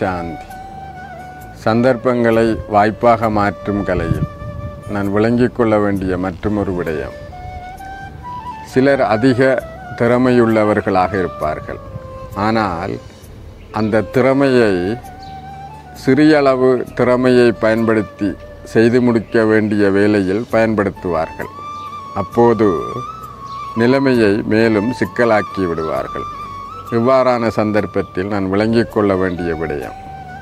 சாந்தி சந்தர்ப்பங்களை வாய்ப்பாக மாற்றும் கலையில் நான் விளங்கிக் கொள்ள வேண்டிய மற்றொரு விடயம் சிலர் அதிக திறமையுள்ளவர்களாக இருப்பார்கள் ஆனால் அந்த திறமையை சிறிய அளவு திறமையை பயன்படுத்தி செய்து முடிக்க வேண்டிய வேலையில் பயன்படுத்துவார்கள் அப்போது நிலைமையை மேலும் சிக்கலாக்கி விடுவார்கள் இவ்வாறான சந்தர்ப்பத்தில் நான் விளங்கிக் கொள்ள வேண்டிய விடயம்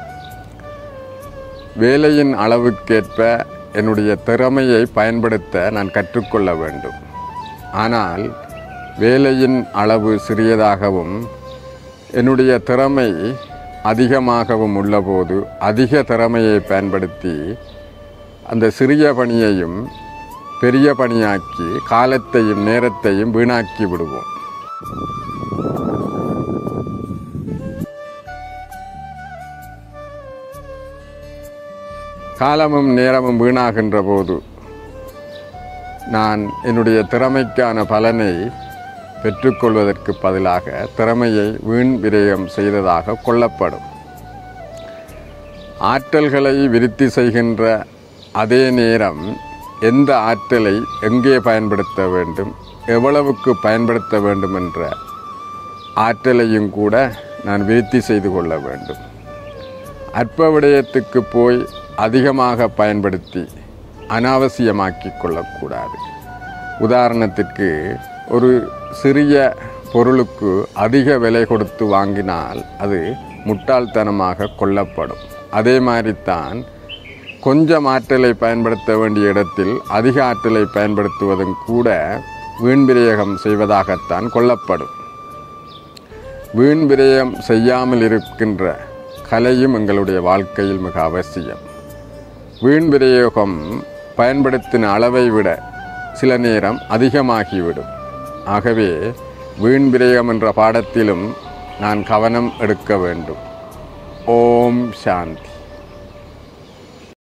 வேலையின் அளவுக்கேற்ப என்னுடைய திறமையை பயன்படுத்த நான் கற்றுக்கொள்ள வேண்டும் ஆனால் வேலையின் அளவு சிறியதாகவும் என்னுடைய திறமை அதிகமாகவும் உள்ளபோது அதிக திறமையை பயன்படுத்தி அந்த சிறிய பணியையும் பெரிய பணியாக்கி காலத்தையும் நேரத்தையும் வீணாக்கி விடுவோம் காலமும் நேரமும் வீணாகின்ற போது நான் என்னுடைய திறமைக்கான பலனை பெற்றுக்கொள்வதற்கு பதிலாக திறமையை வீண் விரயம் செய்ததாக கொள்ளப்படும் ஆற்றல்களை விருத்தி செய்கின்ற அதே நேரம் எந்த ஆற்றலை எங்கே பயன்படுத்த வேண்டும் எவ்வளவுக்கு பயன்படுத்த வேண்டும் என்ற ஆற்றலையும் கூட நான் விருத்தி செய்து கொள்ள வேண்டும் அற்ப விடயத்துக்கு போய் அதிகமாக பயன்படுத்தி அனாவசியமாக்கி கொள்ளக்கூடாது உதாரணத்திற்கு ஒரு சிறிய பொருளுக்கு அதிக விலை கொடுத்து வாங்கினால் அது முட்டாள்தனமாக கொள்ளப்படும் அதே மாதிரித்தான் கொஞ்சம் ஆற்றலை பயன்படுத்த வேண்டிய இடத்தில் அதிக ஆற்றலை பயன்படுத்துவதும் கூட வீண் விரயகம் செய்வதாகத்தான் கொள்ளப்படும் வீண் விரயம் செய்யாமல் இருக்கின்ற கலையும் எங்களுடைய வாழ்க்கையில் மிக அவசியம் வீண் விரயோகம் பயன்படுத்தின அளவை விட சில நேரம் அதிகமாகிவிடும் ஆகவே வீண் விரயம் என்ற பாடத்திலும் நான் கவனம் எடுக்க வேண்டும் ஓம் சாந்தி